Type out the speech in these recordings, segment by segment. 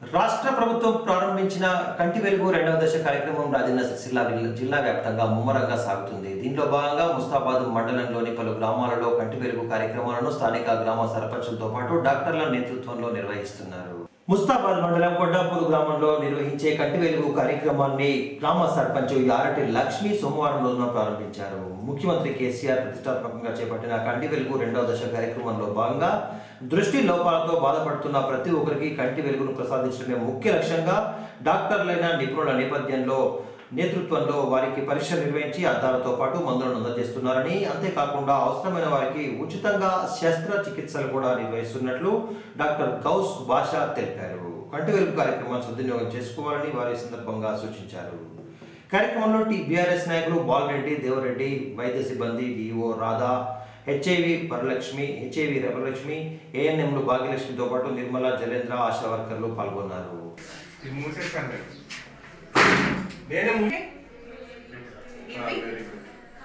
రాష్ట్ర ప్రభుత్వం ప్రారంభించిన కంటి వెలుగు రెండవ దశ కార్యక్రమం రాజన్న సిరిసిల్ల జిల్లా- జిల్లా వ్యాప్తంగా ముమ్మరంగా సాగుతుంది దీనిలో భాగంగా ముస్తాబాద్ మండలంలోని పలు గ్రామాలలో కంటి వెలుగు కార్యక్రమాలను స్థానిక గ్రామ సర్పంచులతో పాటు డాక్టర్ల నేతృత్వంలో నిర్వహిస్తున్నారు ముస్తాబాద్ మండలం కొండాపూర్ గ్రామంలో నిర్వహించే కంటి వెలుగు కార్యక్రమాన్ని గ్రామ సర్పంచ్ యారటి లక్ష్మి సోమవారం రోజున ప్రారంభించారు ముఖ్యమంత్రి కేసీఆర్ ప్రతిష్టాత్మకంగా చేపట్టిన కంటి వెలుగు రెండవ దశ కార్యక్రమంలో భాగంగా దృష్టి లోపాలతో బాధపడుతున్న ప్రతి ఒక్కరికి కంటి వెలుగును ప్రసాదించడమే ముఖ్య లక్ష్యంగా డాక్టర్లైన నిపుణుల నేపథ్యంలో నేతృత్వంలో వారికి పరీక్షలు నిర్వహించి అద్దాలతో పాటు మందులను అందజేస్తున్నారని అంతేకాకుండా అవసరమైన వారికి ఉచితంగా శస్త్రచికిత్సలు కూడా నిర్వహిస్తున్నట్లు డాక్టర్ గౌస్ భాషా తెలిపారు కంటి వెలుగు కార్యక్రమాన్ని సద్వినియోగం చేసుకోవాలని వారు ఈ సందర్భంగా సూచించారు కార్యక్రమంలో టీ బీఆర్ఎస్ నాయకులు బాలరెడ్డి దేవరెడ్డి వైద్య సిబ్బంది DO Radha HIV Varalakshmi HIV Varalakshmi ఏఎన్ఎంలు భాగ్యలక్ష్మితో పాటు నిర్మల జలేంద్ర ఆశా వర్కర్లు పాల్గొన్నారు ఇది మూసేస్తాను నేనే మూ- ఆ, ఇవి very good.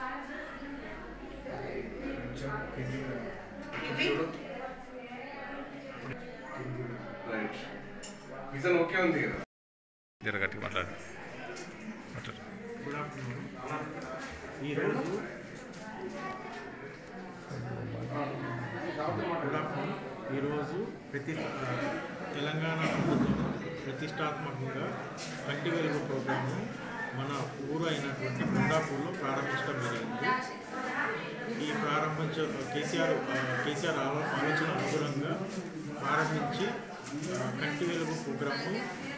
ఇవి రైట్ విజన్ ఓకే ఉంది కదా జర గట్టిగా మాట్లాడు మాట్లాడు గుడ్ ఆఫ్టర్నూన్ ఈరోజు గుడ్ ఆఫ్టర్నూన్ ఈరోజు ప్రతి తెలంగాణ ప్రభుత్వం ప్రతిష్టాత్మకంగా కంటి వెలుగు ప్రోగ్రాము మన ఊరు అయినటువంటి కొండాపూర్లో ప్రారంభించడం జరిగింది ఈ ప్రారంభించ కేసీఆర్ ఆ, కేసీఆర్ ఆలో- ఆలోచన అనుగుణంగా ప్రారంభించి ఆ, కంటి వెలుగు ప్రోగ్రాము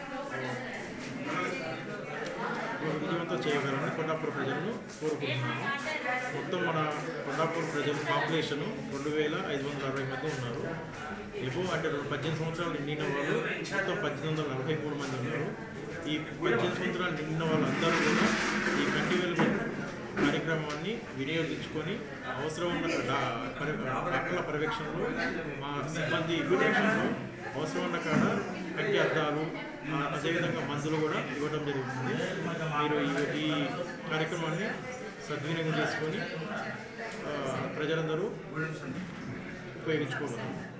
విజయవంతం చేయగలమని కొండాపూర్ ప్రజలను కోరుకుంటున్నాను మొత్తం మన కొండాపూర్ ప్రజలు పాపులేషన్ రెండు వేల ఐదు వందల అరవై మంది ఉన్నారు ఎబో అంటే రెండు పద్దెనిమిది సంవత్సరాలు నిండిన వాళ్ళు మొత్తం పద్దెనిమిది వందల నలభై మూడు మంది ఉన్నారు ఈ పద్దెనిమిది సంవత్సరాలు నిండిన వాళ్ళందరూ కూడా ఈ కంటి వెలుగు కార్యక్రమాన్ని వినియోగించుకొని అవసరం ఉన్న డా- పరి- డాక్టర్ల పర్యవేక్షణలో మా సిబ్బంది పర్యవేక్షణలో అవసరం ఉన్న కాడ కంటి అద్దాలు ఆ, అదేవిధంగా మందులు కూడా ఇవ్వడం జరుగుతుంది మీరు ఈ- ఈ కార్యక్రమాన్ని సద్వినియోగం చేసుకొని ఆ, ప్రజలందరూ ఉపయోగించుకోగలరు